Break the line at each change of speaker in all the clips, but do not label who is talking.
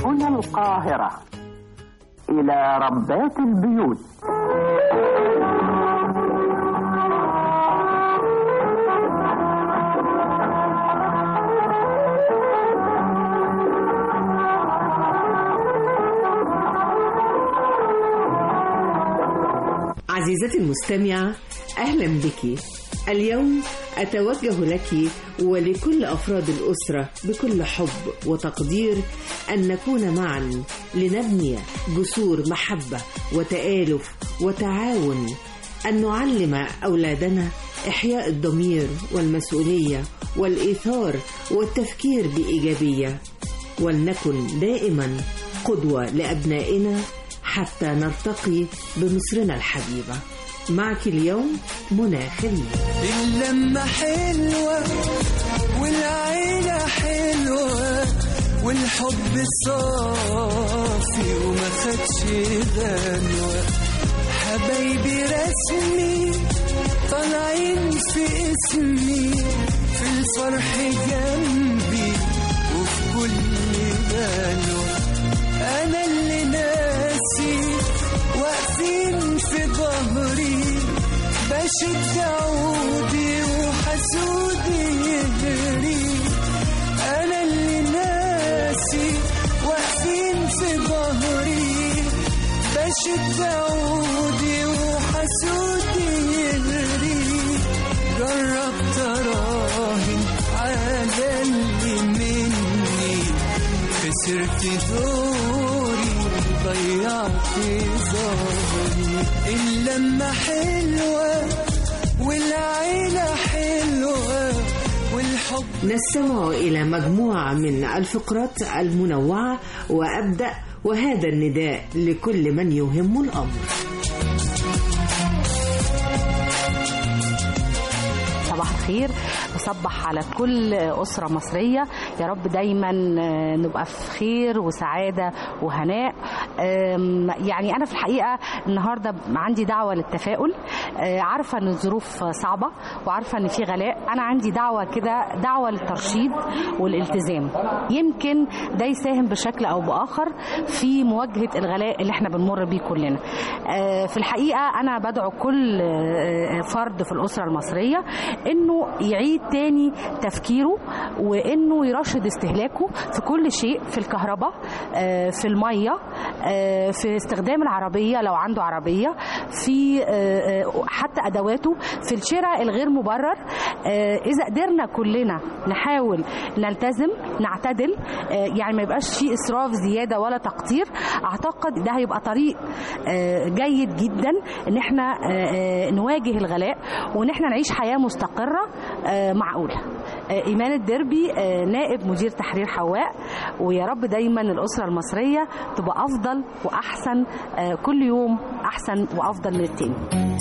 هنا القاهرة إلى ربات البيوت
عزيزتي المستمعة أهلا بك اليوم أتوجه لك ولكل أفراد الأسرة بكل حب وتقدير أن نكون معا لنبني جسور محبة وتآلف وتعاون أن نعلم أولادنا إحياء الضمير والمسؤولية والإيثار والتفكير بإيجابية ولنكن دائما قدوة لأبنائنا حتى نرتقي بمصرنا الحبيبة معك اليوم منى خليل
اللمة حلوة والعيلة حلوة والحب صافي وما خدش غنوة حبايبي رسمي طالعين في اسمي في الفرح جنبي وفي كل بلوة أنا اللي ناسي واقفين في ظهري بشد عودي وحسودي يجري أنا اللي ناسي واقفين في ظهري بشد عودي وحسودي يجري جربت أراهن على اللي مني خسرت دوري ضيعت ظهري اللمة حلوة والعيلة حلوة والحب
نستمع إلى مجموعة من الفقرات المنوعة وأبدأ وهذا النداء لكل من يهم الأمر
صباح الخير بصبح على كل أسرة مصرية يا رب دايما نبقى في خير وسعادة وهناء أم، يعني أنا في الحقيقة النهاردة عندي دعوة للتفاؤل أه، عارفة أن الظروف صعبة وعارفة أن في غلاء أنا عندي دعوة كده دعوة للترشيد والالتزام يمكن ده يساهم بشكل أو بآخر في مواجهة الغلاء اللي احنا بنمر بيه كلنا أه، في الحقيقة أنا بدعو كل أه، فرد في الأسرة المصرية انه يعيد تاني تفكيره وانه يرشد استهلاكه في كل شيء في الكهرباء آه، في الميه آه، في استخدام العربيه لو عنده عربيه في آه، آه، حتى ادواته في الشراء الغير مبرر آه، اذا قدرنا كلنا نحاول نلتزم نعتدل آه، يعني ما يبقاش في اسراف زياده ولا تقطير اعتقد ده هيبقى طريق آه، جيد جدا ان احنا آه، آه، نواجه الغلاء وان احنا نعيش حياه مستقره آه، معقوله آه، ايمان الدربي آه، نائب مدير تحرير حواء ويا رب دايما الاسره المصريه تبقى افضل واحسن آه، كل يوم احسن وافضل من التاني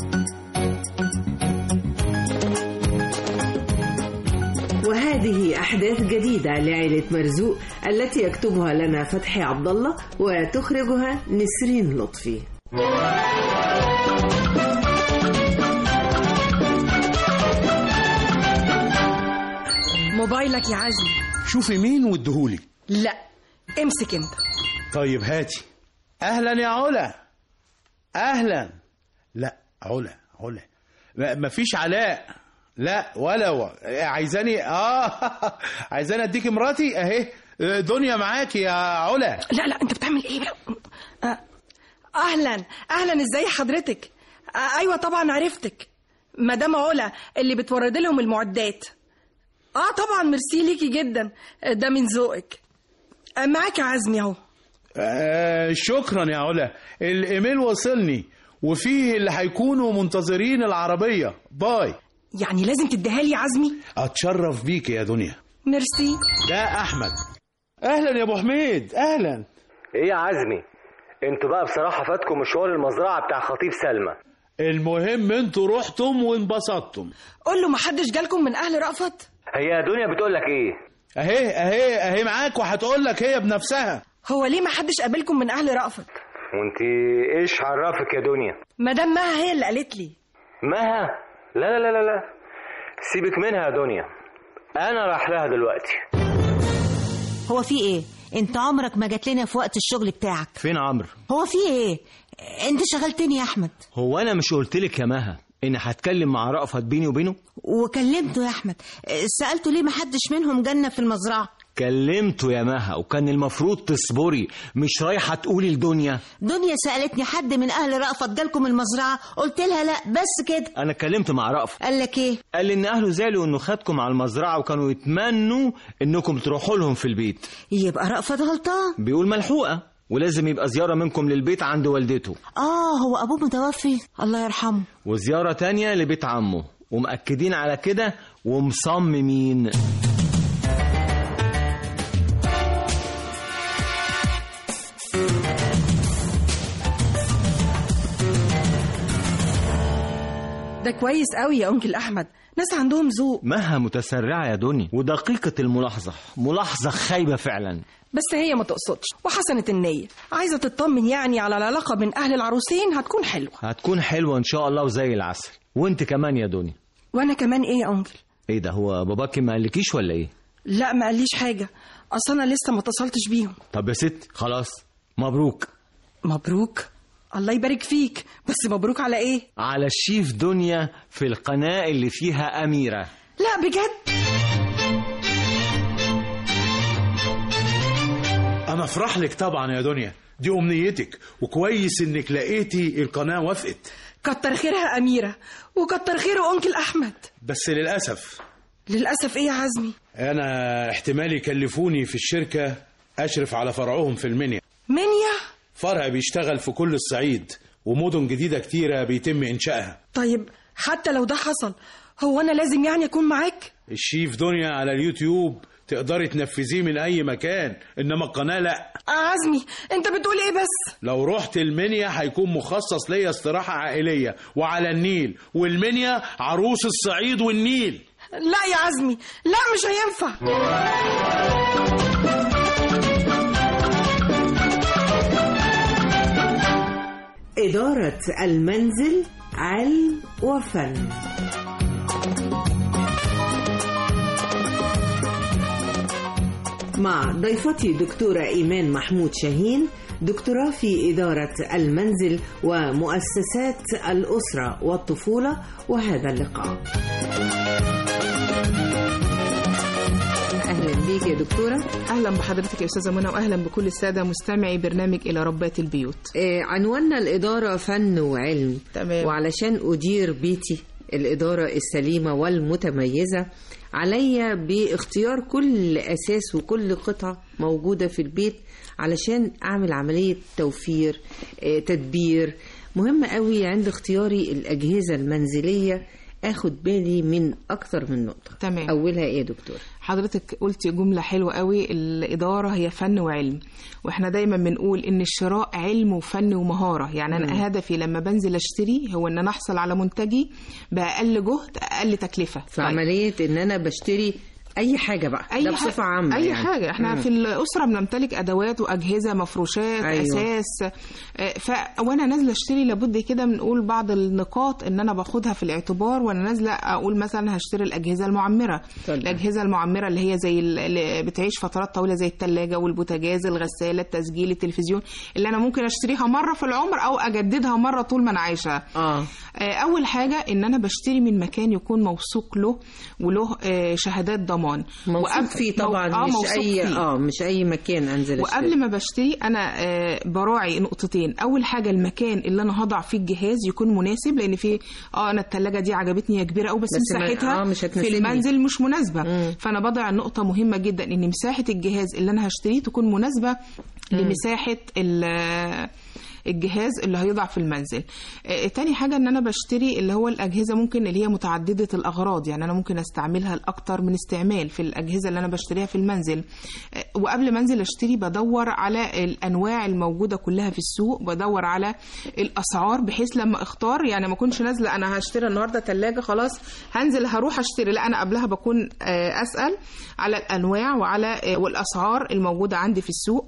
وهذه أحداث جديدة لعائلة مرزوق التي يكتبها لنا فتحي عبد الله وتخرجها نسرين لطفي
موبايلك يا عزمي
شوفي مين واديهولي
لا امسك انت
طيب هاتي اهلا يا علا اهلا لا علا علا ما- مفيش علاء لا ولا و... عايزاني اه عايزاني اديك مراتي اهي دنيا معاكي يا علا
لا لا انت بتعمل ايه بقى آه، اهلا اهلا ازاي حضرتك آه، ايوه طبعا عرفتك مدام علا اللي بتورد لهم المعدات اه طبعا ميرسي ليكي جدا آه، ده من ذوقك آه، معاك يا عزمي اهو
آه شكرا يا علا الايميل وصلني وفيه اللي هيكونوا منتظرين العربيه باي
يعني لازم تديها لي يا عزمي
اتشرف بيك يا دنيا
ميرسي
ده احمد اهلا يا ابو حميد اهلا
ايه يا عزمي انتوا بقى بصراحة فاتكم مشوار المزرعة بتاع خطيب سلمى
المهم انتوا رحتم وانبسطتم
قول له ما حدش جالكم من اهل رأفت
هي دنيا بتقول لك ايه
اهي اهي اهي معاك وهتقول لك هي بنفسها
هو ليه ما حدش قابلكم من اهل رأفت
وانت ايش عرفك يا دنيا
مدام مها هي اللي قالت لي
مها لا لا لا لا لا سيبك منها يا دنيا انا راح لها دلوقتي
هو في ايه انت عمرك ما جات لنا في وقت الشغل بتاعك
فين عمرو
هو في ايه انت شغلتني يا احمد
هو انا مش قلت لك يا مها ان هتكلم مع رأفت بيني وبينه
وكلمته يا احمد سالته ليه ما حدش منهم جنة في المزرعه
كلمته يا مها وكان المفروض تصبري مش رايحه تقولي الدنيا
دنيا سالتني حد من اهل رأفت جالكم المزرعه قلت لها لا بس كده
انا كلمت مع رأفت
قال لك ايه
قال لي ان اهله زعلوا انه خدكم على المزرعه وكانوا يتمنوا انكم تروحوا لهم في البيت
يبقى رأفت غلطان
بيقول ملحوقه ولازم يبقى زياره منكم للبيت عند والدته
اه هو ابوه متوفي الله يرحمه
وزياره تانية لبيت عمه ومأكدين على كده ومصممين
ده كويس قوي يا أنكل أحمد ناس عندهم ذوق
مها متسرعه يا دنيا ودقيقه الملاحظه ملاحظه خايبه فعلا
بس هي ما تقصدش وحسنت النية عايزة تطمن يعني على العلاقة بين أهل العروسين هتكون حلوة
هتكون حلوه ان شاء الله وزي العسل وانت كمان يا دنيا
وأنا كمان إيه يا أنكل
ايه ده هو باباكي ما قالكيش ولا ايه
لا ما قاليش حاجة أصل أنا لسه ما اتصلتش بيهم
طب يا ست خلاص مبروك
مبروك الله يبارك فيك بس مبروك على إيه
على الشيف دنيا في القناه اللي فيها اميره
لا بجد
انا افرح لك طبعا يا دنيا دي امنيتك وكويس انك لقيتي القناه وافقت
كتر خيرها أميرة وكتر خيره أنكل أحمد
بس للاسف
للأسف إيه يا عزمي
انا احتمال يكلفوني في الشركه اشرف على فرعهم في المنيا
منيا
فرع بيشتغل في كل الصعيد ومدن جديده كتيره بيتم انشائها
طيب حتى لو ده حصل هو أنا لازم يعني أكون معاك
الشيف دنيا على اليوتيوب تقدري تنفذيه من اي مكان انما القناه لا
آه عزمي أنت بتقول إيه بس
لو رحت المنيا هيكون مخصص ليا استراحه عائليه وعلى النيل والمنيا عروس الصعيد والنيل
لا يا عزمي لا مش هينفع
إدارة المنزل علم وفن مع ضيفتي دكتورة إيمان محمود شاهين دكتوراه في إدارة المنزل ومؤسسات الأسرة والطفولة وهذا اللقاء أهلا بيك يا دكتورة
اهلا بحضرتك يا استاذه منى واهلا بكل الساده مستمعي برنامج الى ربات البيوت
آه، عنواننا الإدارة فن وعلم
تمام.
وعلشان أدير بيتي الإدارة السليمة والمتميزة عليا باختيار كل أساس وكل قطعة موجودة في البيت علشان أعمل عملية توفير آه، تدبير مهم قوي عند اختياري الأجهزة المنزلية اخد بالي من اكتر من نقطه
تمام.
اولها ايه يا دكتور
حضرتك قلتي جملة حلوة قوي الإدارة هي فن وعلم وإحنا دايما بنقول إن الشراء علم وفن ومهارة يعني أنا هدفي لما بنزل أشتري هو إن أنا أحصل على منتجي بأقل جهد أقل تكلفة
في عمليه ان انا بشتري اي حاجه بقى
اي
ده
حاجة-
بصفه عامه
اي
يعني.
حاجه احنا
مم.
في الاسره بنمتلك ادوات واجهزه مفروشات
أيوة.
أيوة. اساس آه، ف وانا نازله اشتري لابد كده بنقول بعض النقاط ان انا باخدها في الاعتبار وانا نازله اقول مثلا هشتري الاجهزه المعمره
طبعا.
الاجهزه المعمره اللي هي زي ال- اللي بتعيش فترات طويله زي الثلاجه والبوتاجاز الغساله التسجيل التلفزيون اللي انا ممكن اشتريها مره في العمر او اجددها مره طول ما انا عايشه
اه
آه، اول حاجه ان انا بشتري من مكان يكون موثوق له وله آه، شهادات ضمان
موثوق
وقبل-
فيه
مو-
طبعا
آه،
مش
موثوق
اي
فيه.
اه مش اي مكان انزل
وقبل
أشتري.
ما بشتري انا آه، براعي نقطتين اول حاجه المكان اللي انا هضع فيه الجهاز يكون مناسب لان في اه انا الثلاجه دي عجبتني هي كبيره قوي بس,
بس ما-
مساحتها
آه، مش
في
هتناسبني.
المنزل مش مناسبه
مم.
فانا بضع نقطه مهمه جدا ان مساحه الجهاز اللي انا هشتريه تكون مناسبه لمساحه ال- الجهاز اللي هيضع في المنزل آه، تاني حاجة ان انا بشتري اللي هو الاجهزة ممكن اللي هي متعددة الاغراض يعني انا ممكن استعملها لاكتر من استعمال في الاجهزة اللي انا بشتريها في المنزل آه، وقبل ما انزل اشتري بدور على الانواع الموجودة كلها في السوق بدور على الاسعار بحيث لما اختار يعني ما اكونش نازلة انا هشتري النهاردة تلاجة خلاص هنزل هروح اشتري لا انا قبلها بكون آه، اسأل على الانواع وعلى آه، والاسعار الموجودة عندي في السوق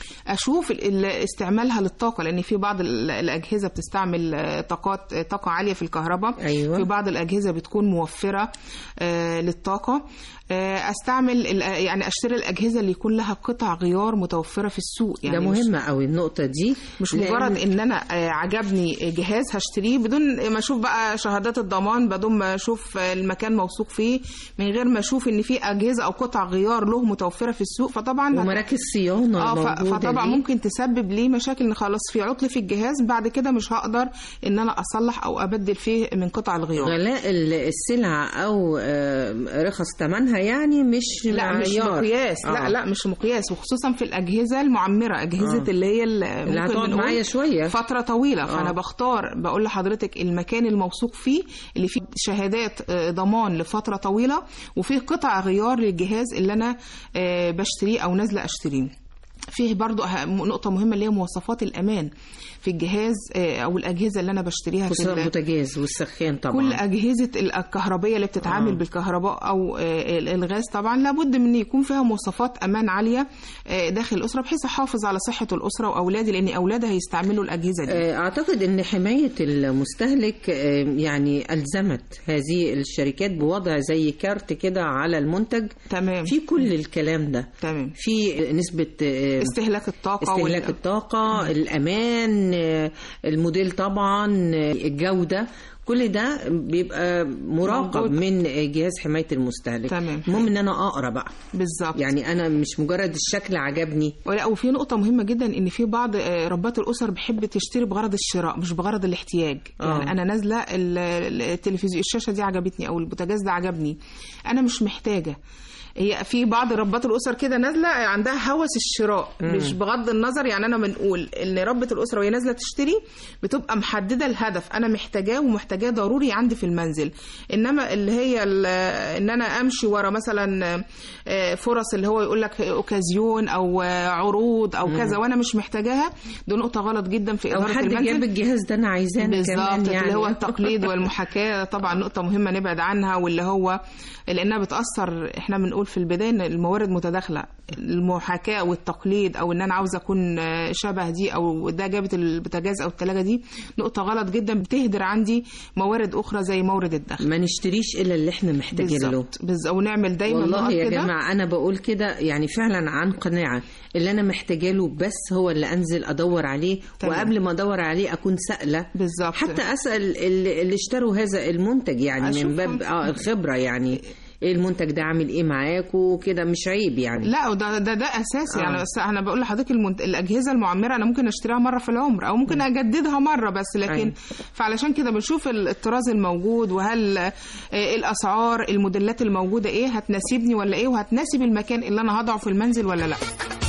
اشوف ال- ال- استعمالها للطاقه لان في بعض ال- الاجهزه بتستعمل آه، طاقات آه، طاقه عاليه في الكهرباء
أيوة.
في بعض الاجهزه بتكون موفره آه، للطاقه آه، استعمل ال- يعني اشتري الاجهزه اللي يكون لها قطع غيار متوفره في السوق يعني
ده
مش-
مهمة قوي النقطة دي
مش
لأن-
مجرد ان انا آه، عجبني جهاز هشتريه بدون ما اشوف بقى شهادات الضمان بدون ما اشوف آه، المكان موثوق فيه من غير ما اشوف ان في اجهزه او قطع غيار له متوفره في السوق فطبعا
ومراكز صيانة
اه ف-
موجودة
فطبعا
دي.
ممكن تسبب لي مشاكل ان خلاص في عطل في الجهاز بعد كده مش هقدر ان انا اصلح او ابدل فيه من قطع الغيار
غلاء ال- السلع او آه، رخص ثمنها يعني مش
لا مش
معيار.
مقياس
آه.
لا لا مش مقياس وخصوصا في الاجهزه المعمره اجهزه
آه.
اللي هي ال-
اللي
ممكن
هتقعد
بنقول
معايا شوية.
فتره طويله فانا
آه.
بختار بقول لحضرتك المكان الموثوق فيه اللي فيه شهادات آه، ضمان لفتره طويله وفيه قطع غيار للجهاز اللي انا آه، بشتريه او نازله اشتريه فيه برضو أه- نقطة مهمة اللي هي مواصفات الأمان في الجهاز آه، أو الأجهزة اللي أنا بشتريها في
خصوصا
ال-
البوتاجاز والسخان طبعا
كل أجهزة الكهربية اللي بتتعامل
آه.
آه. بالكهرباء أو آه، الغاز طبعا لابد من يكون فيها مواصفات أمان عالية آه، داخل الأسرة بحيث أحافظ على صحة الأسرة وأولادي لأن أولادي هيستعملوا الأجهزة دي
آه، أعتقد أن حماية المستهلك آه، يعني ألزمت هذه الشركات بوضع زي كارت كده على المنتج
تمام
في كل الكلام ده
تمام
في نسبة آه،
استهلاك الطاقة
استهلاك
وال-
الطاقة الأمان آه، الموديل طبعا آه، الجودة كل ده بيبقى مراقب
موجود.
من جهاز حماية المستهلك
تمام.
المهم ان انا اقرا بقى
بالظبط
يعني انا مش مجرد الشكل عجبني
ولا وفي نقطة مهمة جدا إن في بعض آه، ربات الأسر بحب تشتري بغرض الشراء مش بغرض الاحتياج
آه.
يعني أنا نازلة ال- ال- التلفزيون الشاشة دي عجبتني أو البوتاجاز ده عجبني أنا مش محتاجة هي في بعض ربات الاسر كده نازله عندها هوس الشراء
مم.
مش بغض النظر يعني انا بنقول ان ربة الاسره وهي نازله تشتري بتبقى محدده الهدف انا محتاجاه ومحتاجاه ضروري عندي في المنزل انما اللي هي ال- ان انا امشي ورا مثلا آه، فرص اللي هو يقول لك اوكازيون او آه، عروض او
مم.
كذا وانا مش محتاجاها دي نقطه غلط جدا في
او
اداره
حد
المنزل
جاب الجهاز ده انا عايزاه أنا كمان
بالظبط
يعني
اللي هو التقليد والمحاكاه طبعا نقطه مهمه نبعد عنها واللي هو لانها بتاثر احنا بنقول في البدايه ان الموارد متداخله المحاكاه والتقليد او ان انا عاوزه اكون آه، شبه دي او ده جابت البوتاجاز او الثلاجه دي نقطه غلط جدا بتهدر عندي موارد اخرى زي مورد الدخل
ما نشتريش الا اللي احنا محتاجين له
بالظبط بالظبط ونعمل دايما
والله
نقط
يا
كده
جماعة أنا بقول كده يعني فعلا عن قناعة اللي أنا محتاجة له بس هو اللي أنزل أدور عليه
تمام.
وقبل ما أدور عليه أكون سائلة
بالظبط
حتى أسأل اللي اللي اشتروا هذا المنتج يعني من
أشوفهم.
باب آه الخبرة يعني إيه المنتج ده عامل إيه معاك وكده مش عيب يعني
لا وده ده ده اساسي
آه.
يعني بس انا بقول لحضرتك المنت... الاجهزه المعمره انا ممكن اشتريها مره في العمر او ممكن اجددها مره بس لكن
أيوة.
فعلشان كده بنشوف ال- الطراز الموجود وهل آه، الاسعار الموديلات الموجوده ايه هتناسبني ولا ايه وهتناسب المكان اللي انا هضعه في المنزل ولا لا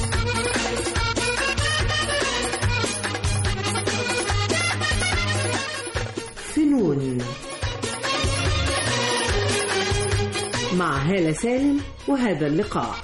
فنون مع هالة سالم وهذا اللقاء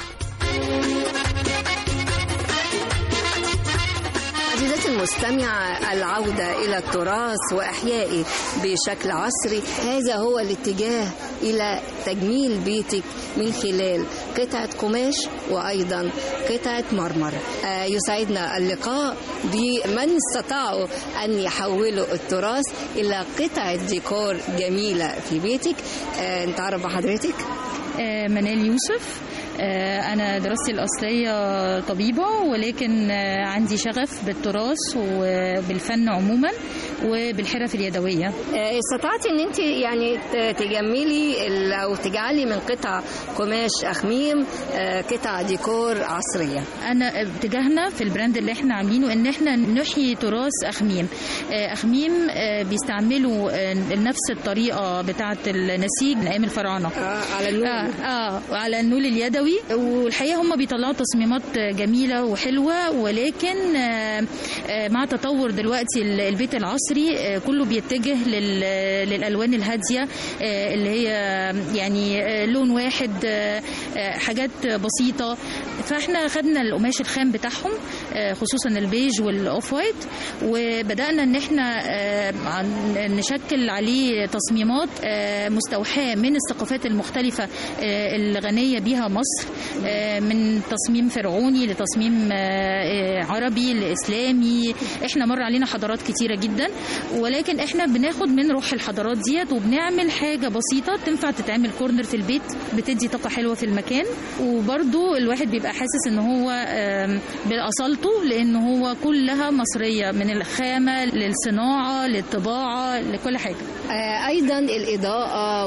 عزيزتي المستمعة العودة إلى التراث وإحيائه بشكل عصري هذا هو الاتجاه إلى تجميل بيتك من خلال قطعة قماش وأيضا قطعة مرمر آه، يسعدنا اللقاء بمن استطاعوا أن يحولوا التراث إلى قطعة ديكور جميلة في بيتك آه، نتعرف بحضرتك
آه، منال يوسف آه، أنا دراستي الأصلية طبيبة ولكن آه، عندي شغف بالتراث وبالفن عموما وبالحرف اليدوية
آه، استطعتي ان انت يعني ت- تجملي ال- او تجعلي من قطع قماش اخميم آه، قطع ديكور عصريه
أنا اتجاهنا في البراند اللي احنا عاملينه إن احنا نحيي تراث أخميم آه، أخميم آه، بيستعملوا آه، نفس الطريقة بتاعة النسيج من أيام الفراعنة
على النول
آه, آه على النول اليدوي والحقيقة هم بيطلعوا تصميمات جميلة وحلوة ولكن آه، آه، مع تطور دلوقتي ال- البيت العصري آه، كله بيتجه لل- للألوان الهادية آه، اللي هي يعني آه، لون واحد آه، آه، حاجات بسيطة فاحنا خدنا القماش الخام بتاعهم آه، خصوصا البيج والاوف وايت وبدانا ان احنا آه، عن- نشكل عليه تصميمات آه، مستوحاه من الثقافات المختلفه آه، الغنيه بها مصر آه، من تصميم فرعوني لتصميم آه، آه، عربي لاسلامي احنا مر علينا حضارات كتيره جدا ولكن احنا بناخد من روح الحضارات ديت وبنعمل حاجه بسيطه تنفع تتعمل كورنر في البيت بتدي طاقه حلوه في المكان وبرده الواحد بيبقى حاسس ان هو آم، باصالته لان هو كلها مصريه من الخامه للصناعه للطباعه لكل حاجه
آه، ايضا الاضاءه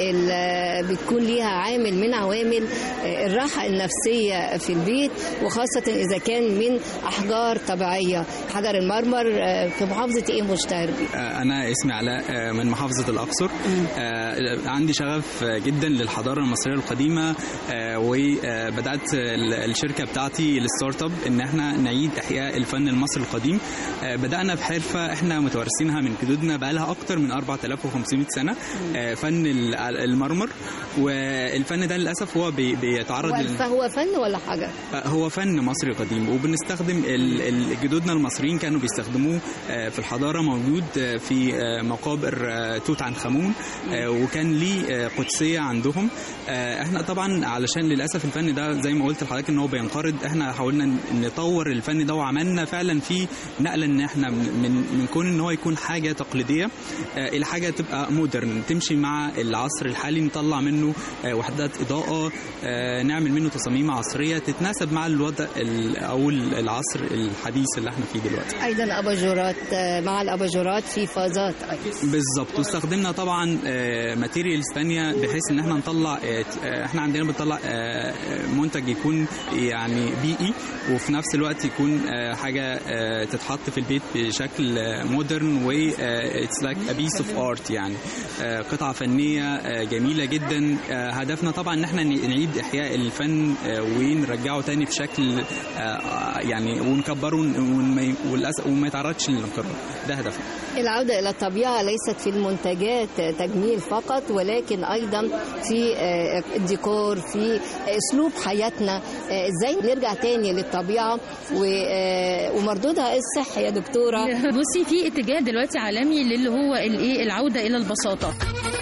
وال بتكون ليها عامل من عوامل آه، الراحه النفسيه في البيت وخاصه اذا كان من احجار طبيعيه حجر المرمر آه، في محافظه ايه مشتهر بيه
أنا اسمي علاء آه، من محافظة الأقصر آه، عندي شغف آه، جدا للحضارة المصرية القديمة آه، وبدأت ال- الشركة بتاعتي الستارت اب إن احنا نعيد إحياء الفن المصري القديم آه، بدأنا بحرفة احنا متوارثينها من جدودنا بقالها أكتر من 4500 سنة آه، فن ال- المرمر والفن ده للأسف هو بي- بيتعرض لل-
فهو فن ولا حجر
هو فن مصري قديم وبنستخدم ال- ال- جدودنا المصريين كانوا بيستخدموه آه، في الحضارة موجود آه، في آه، مقابر آه، توت عنخ آمون آه، وكان ليه آه، قدسية عندهم آه، احنا طبعا علشان للأسف الفن ده زي ما قلت لحضرتك ان هو بينقرض احنا حاولنا ن- نطور الفن ده وعملنا فعلا فيه نقلة ان احنا من من كون ان هو يكون حاجة تقليدية آه، الى حاجة تبقى مودرن تمشي مع العصر الحالي نطلع منه آه، وحدات إضاءة آه، نعمل منه تصاميم عصرية تتناسب مع الوضع ال- او العصر الحديث اللي احنا فيه دلوقتي
ايضا اباجورات آه، مع الاباجورات في فازات أيضا.
بالظبط واستخدمنا طبعا ماتيريالز تانية بحيث ان احنا نطلع آه، آه، احنا عندنا بنطلع آه، آه، منتج يكون يعني بيئي وفي نفس الوقت يكون آه، حاجه آه، تتحط في البيت بشكل مودرن و اتس لايك ا بيس اوف ارت يعني آه، قطعه فنيه آه، جميله جدا آه، هدفنا طبعا ان احنا نعيد احياء الفن آه، ونرجعه تاني بشكل آه، يعني ونكبره ون- وللأسف- وما يتعرضش للانقراض ده هدفنا
العودة إلى الطبيعة ليست في المنتجات تجميل فقط ولكن أيضا في آه، الديكور في أسلوب حياتنا آه، إزاي نرجع تاني للطبيعة و- آه، ومردودها الصحي يا دكتورة
بصي في اتجاه دلوقتي عالمي للي هو الايه العوده الى البساطه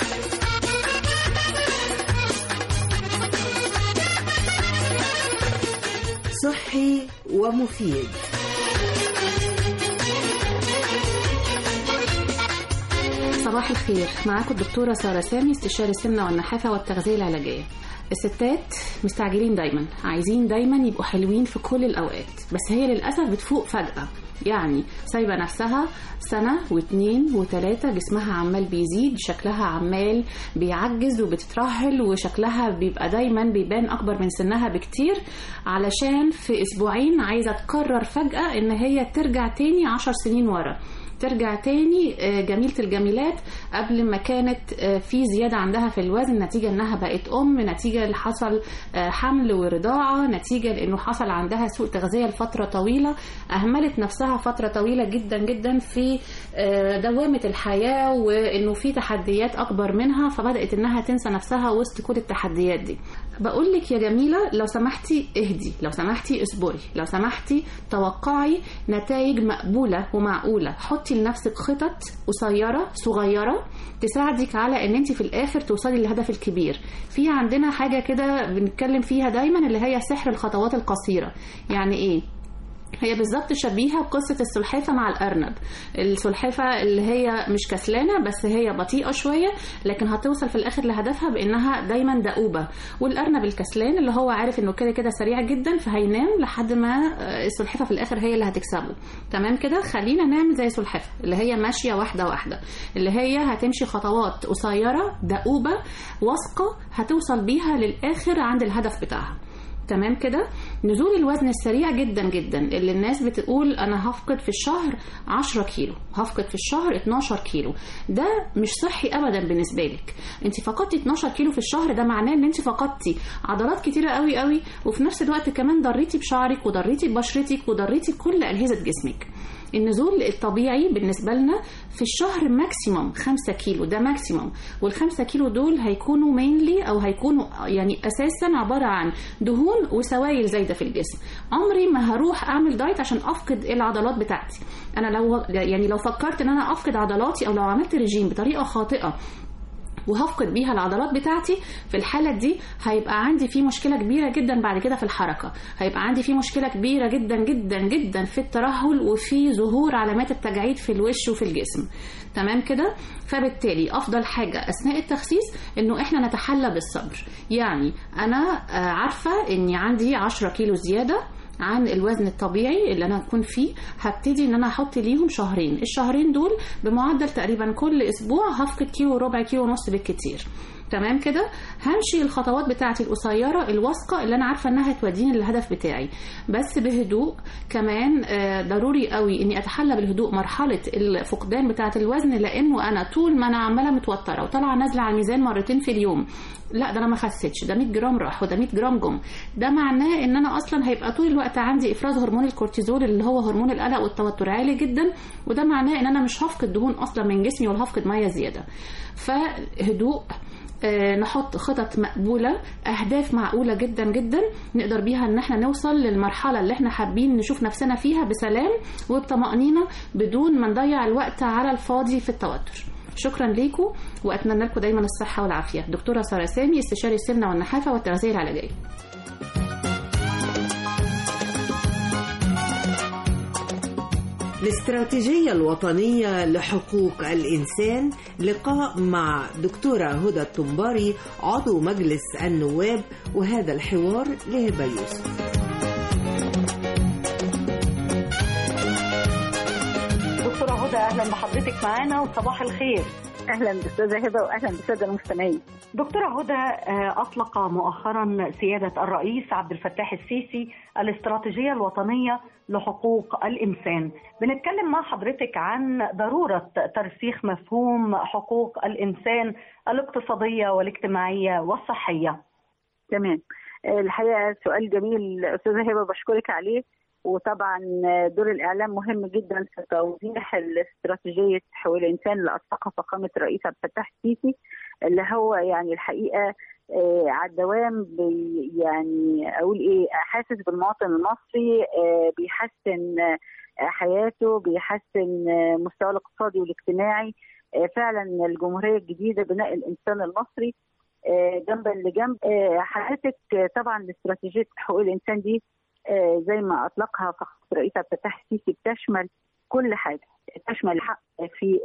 صحي ومفيد
صباح الخير معاكم الدكتورة سارة سامي استشاري السمنة والنحافة والتغذية العلاجية الستات مستعجلين دايما عايزين دايما يبقوا حلوين في كل الأوقات بس هي للأسف بتفوق فجأة يعني سايبة نفسها سنة واتنين وتلاتة جسمها عمال بيزيد شكلها عمال بيعجز وبتترهل وشكلها بيبقى دايما بيبان أكبر من سنها بكتير علشان في أسبوعين عايزة تقرر فجأة إن هي ترجع تاني عشر سنين ورا ترجع تاني آه، جميلة الجميلات قبل ما كانت آه، في زيادة عندها في الوزن نتيجة انها بقت ام نتيجة اللي حصل آه، حمل ورضاعة نتيجة لانه حصل عندها سوء تغذية لفترة طويلة اهملت نفسها فترة طويلة جدا جدا في آه، دوامة الحياة وانه في تحديات اكبر منها فبدأت انها تنسى نفسها وسط كل التحديات دي بقول لك يا جميلة لو سمحتي اهدي لو سمحتي اصبري لو سمحتي توقعي نتائج مقبولة ومعقولة حطي لنفسك خطط قصيرة صغيرة تساعدك على ان انت في الاخر توصلي للهدف الكبير في عندنا حاجة كده بنتكلم فيها دايما اللي هي سحر الخطوات القصيرة يعني ايه هي بالظبط شبيهة بقصة السلحفة مع الأرنب السلحفة اللي هي مش كسلانة بس هي بطيئة شوية لكن هتوصل في الآخر لهدفها بإنها دايما دؤوبة والأرنب الكسلان اللي هو عارف إنه كده كده سريع جدا فهينام لحد ما آه، السلحفة في الآخر هي اللي هتكسبه تمام كده خلينا نعمل زي سلحفة اللي هي ماشية واحدة واحدة اللي هي هتمشي خطوات قصيرة دؤوبة واثقة هتوصل بيها للآخر عند الهدف بتاعها تمام كده نزول الوزن السريع جدا جدا اللي الناس بتقول انا هفقد في الشهر 10 كيلو هفقد في الشهر 12 كيلو ده مش صحي ابدا بالنسبه لك انت فقدتي 12 كيلو في الشهر ده معناه ان انت فقدتي عضلات كتيره قوي قوي وفي نفس الوقت كمان ضريتي بشعرك وضريتي ببشرتك وضريتي كل اجهزه جسمك النزول الطبيعي بالنسبه لنا في الشهر ماكسيموم 5 كيلو ده ماكسيموم وال5 كيلو دول هيكونوا مينلي او هيكونوا يعني اساسا عباره عن دهون وسوائل زايده في الجسم عمري ما هروح اعمل دايت عشان افقد العضلات بتاعتي انا لو يعني لو فكرت ان انا افقد عضلاتي او لو عملت رجيم بطريقه خاطئه وهفقد بيها العضلات بتاعتي في الحالة دي هيبقى عندي في مشكلة كبيرة جدا بعد كده في الحركة هيبقى عندي في مشكلة كبيرة جدا جدا جدا في الترهل وفي ظهور علامات التجاعيد في الوش وفي الجسم تمام كده فبالتالي افضل حاجة اثناء التخسيس انه احنا نتحلى بالصبر يعني انا آه، عارفة اني عندي 10 كيلو زيادة عن الوزن الطبيعي اللي انا هكون فيه هبتدي ان انا احط ليهم شهرين الشهرين دول بمعدل تقريبا كل اسبوع هفقد كيلو ربع كيلو ونص بالكتير تمام كده همشي الخطوات بتاعتي القصيره الواثقه اللي انا عارفه انها هتوديني للهدف بتاعي بس بهدوء كمان آه، ضروري قوي اني اتحلى بالهدوء مرحله الفقدان بتاعه الوزن لانه انا طول ما انا عماله متوتره وطالعه نازله على الميزان مرتين في اليوم لا ده انا ما خسيتش ده 100 جرام راح وده 100 جرام جم ده معناه ان انا اصلا هيبقى طول الوقت عندي افراز هرمون الكورتيزول اللي هو هرمون القلق والتوتر عالي جدا وده معناه ان انا مش هفقد دهون اصلا من جسمي ولا هفقد ميه زياده فهدوء آه، نحط خطط مقبولة أهداف معقولة جدا جدا نقدر بيها إن احنا نوصل للمرحلة اللي احنا حابين نشوف نفسنا فيها بسلام وبطمأنينة بدون ما نضيع الوقت على الفاضي في التوتر شكرا ليكم واتمنى لكم دايما الصحه والعافيه دكتوره ساره سامي استشاري السمنه والنحافه والتغذيه العلاجيه
الاستراتيجية الوطنية لحقوق الإنسان لقاء مع دكتورة هدى الطنباري عضو مجلس النواب وهذا الحوار لهبة يوسف
دكتورة هدى أهلا بحضرتك معانا وصباح الخير أهلا بأستاذة هبة وأهلا بالسادة المستمعين دكتورة هدى آه، أطلق مؤخرا سيادة الرئيس عبد الفتاح السيسي الاستراتيجية الوطنية لحقوق الإنسان بنتكلم مع حضرتك عن ضرورة ترسيخ مفهوم حقوق الإنسان الاقتصادية والاجتماعية والصحية
تمام الحقيقه سؤال جميل استاذه هبه بشكرك عليه وطبعا دور الاعلام مهم جدا في توضيح استراتيجيه حقوق الانسان اللي اطلقها فخامه الرئيس عبد الفتاح السيسي اللي هو يعني الحقيقه آه، على الدوام بي يعني اقول ايه حاسس بالمواطن المصري آه، بيحسن آه، حياته بيحسن آه، مستواه الاقتصادي والاجتماعي آه، فعلا الجمهوريه الجديده بناء الانسان المصري آه، جنبا لجنب آه، حضرتك آه، طبعا استراتيجيه حقوق الانسان دي آه، زي ما اطلقها فخامه الرئيس عبد الفتاح السيسي بتشمل كل حاجه تشمل الحق في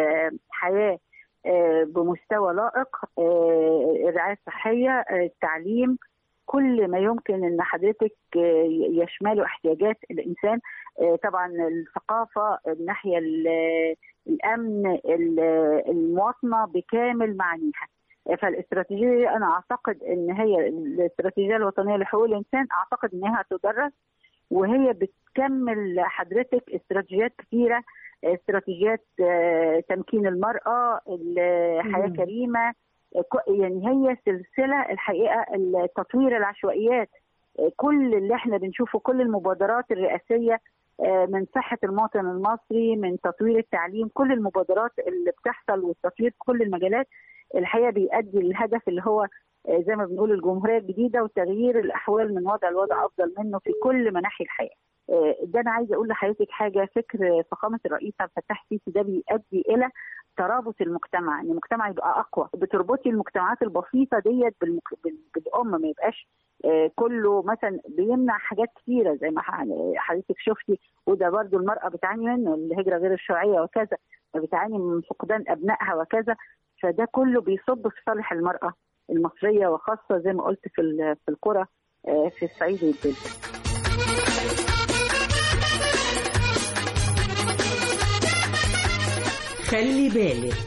الحياه آه، بمستوى لائق آه، الرعايه الصحيه آه، التعليم كل ما يمكن ان حضرتك آه، يشمله احتياجات الانسان آه، طبعا الثقافه الناحيه ال- الامن ال- المواطنه بكامل معانيها فالاستراتيجيه انا اعتقد ان هي الاستراتيجيه الوطنيه لحقوق الانسان اعتقد انها تدرس وهي بتكمل حضرتك استراتيجيات كثيره استراتيجيات آه، تمكين المراه الحياه
مم.
كريمه ك- يعني هي سلسله الحقيقه تطوير العشوائيات آه، كل اللي احنا بنشوفه كل المبادرات الرئاسيه آه، من صحه المواطن المصري من تطوير التعليم كل المبادرات اللي بتحصل والتطوير في كل المجالات الحقيقه بيؤدي للهدف اللي هو آه، زي ما بنقول الجمهوريه الجديده وتغيير الاحوال من وضع لوضع افضل منه في كل مناحي الحياه. آه، ده انا عايزه اقول لحضرتك حاجه فكر فخامه الرئيس عبد الفتاح السيسي ده بيؤدي الى ترابط المجتمع ان المجتمع يبقى اقوى بتربطي المجتمعات البسيطه ديت بالمك... بال- بالام ما يبقاش آه، كله مثلا بيمنع حاجات كثيره زي ما ح- حضرتك شفتي وده برضو المراه بتعاني منه الهجره غير الشرعيه وكذا بتعاني من فقدان ابنائها وكذا فده كله بيصب في صالح المراه المصريه وخاصه زي ما قلت في ال- في القرى آه، في الصعيد والدلتا
خلي بالك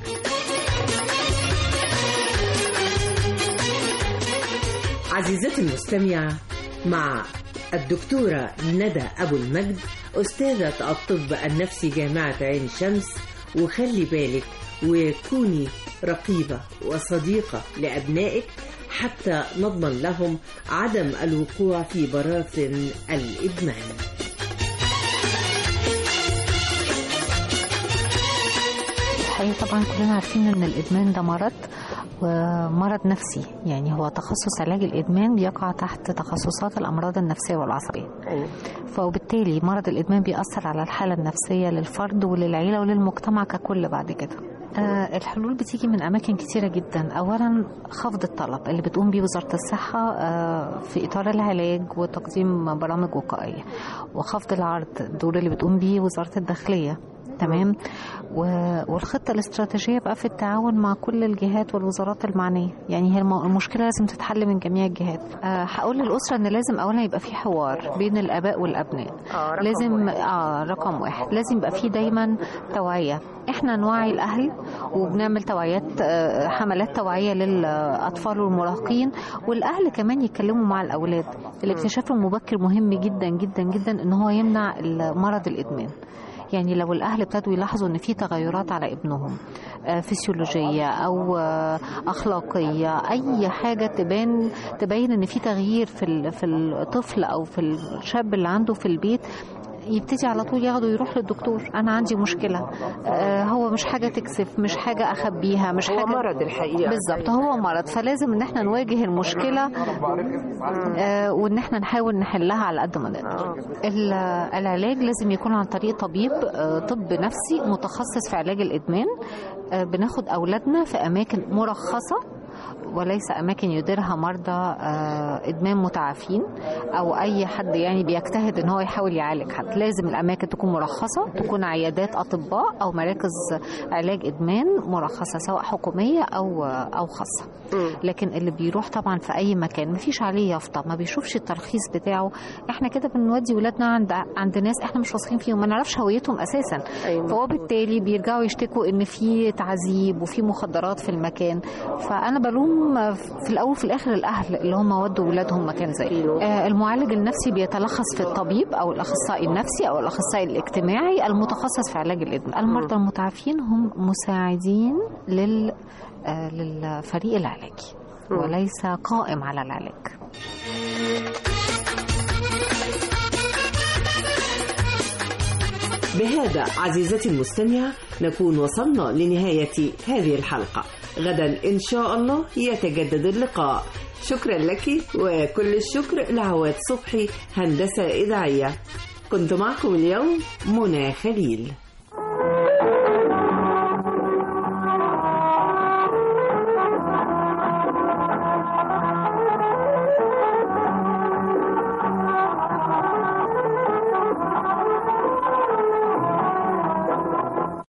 عزيزتي المستمعة مع الدكتورة ندى أبو المجد أستاذة الطب النفسي جامعة عين شمس وخلي بالك وكوني رقيبة وصديقة لأبنائك حتى نضمن لهم عدم الوقوع في براثن الإدمان
طبعا كلنا عارفين ان الادمان ده مرض ومرض نفسي يعني هو تخصص علاج الادمان بيقع تحت تخصصات الامراض النفسيه والعصبيه فوبالتالي مرض الادمان بيأثر على الحاله النفسيه للفرد وللعيله وللمجتمع ككل بعد كده آه، الحلول بتيجي من أماكن كتيرة جدا أولا خفض الطلب اللي بتقوم بيه وزارة الصحة آه، في إطار العلاج وتقديم برامج وقائية وخفض العرض الدور اللي بتقوم بيه وزارة الداخلية تمام و- والخطة الاستراتيجية بقى في التعاون مع كل الجهات والوزارات المعنية يعني هي الم- المشكلة لازم تتحل من جميع الجهات آه، هقول للأسرة إن لازم أولا يبقى في حوار بين الآباء والأبناء
آه، رقم
لازم
واحد.
اه رقم واحد لازم يبقى في دايما توعية احنا نوعي الأهل وبنعمل توعيات آه، حملات توعية للأطفال والمراهقين والأهل كمان يتكلموا مع الأولاد الاكتشاف المبكر مهم جدا جدا جدا إن هو يمنع مرض الإدمان يعني لو الاهل ابتدوا يلاحظوا ان في تغيرات على ابنهم آه، فسيولوجيه او آه، اخلاقيه اي حاجه تبان تبين ان في تغيير في ال- في الطفل او في الشاب اللي عنده في البيت يبتدي على طول ياخده يروح للدكتور انا عندي مشكله آه هو مش حاجه تكسف مش حاجه اخبيها مش
هو
حاجه
مرض الحقيقة.
بالظبط هو مرض فلازم ان احنا نواجه المشكله آه وان احنا نحاول نحلها على قد ما نقدر ال- العلاج لازم يكون عن طريق طبيب آه طب نفسي متخصص في علاج الادمان آه بناخد اولادنا في اماكن مرخصه وليس اماكن يديرها مرضى آه، ادمان متعافين او اي حد يعني بيجتهد ان هو يحاول يعالج حد لازم الاماكن تكون مرخصه تكون عيادات اطباء او مراكز علاج ادمان مرخصه سواء حكوميه او او خاصه لكن اللي بيروح طبعا في اي مكان مفيش عليه يافطه ما بيشوفش الترخيص بتاعه احنا كده بنودي ولادنا عند عند ناس احنا مش واثقين فيهم ما نعرفش هويتهم اساسا فهو بالتالي بيرجعوا يشتكوا ان في تعذيب وفي مخدرات في المكان فانا بلوم في الاول وفي الاخر الاهل اللي هم ودوا ولادهم مكان زي كده. آه، المعالج النفسي بيتلخص في الطبيب او الاخصائي النفسي او الاخصائي الاجتماعي المتخصص في علاج الادمان المرضى المتعافين هم مساعدين لل آه، للفريق العلاجي وليس قائم على العلاج
بهذا عزيزتي المستمعة نكون وصلنا لنهاية هذه الحلقة غدا إن شاء الله يتجدد اللقاء شكرا لك وكل الشكر لعواد صبحي هندسة إذاعية كنت معكم اليوم منى خليل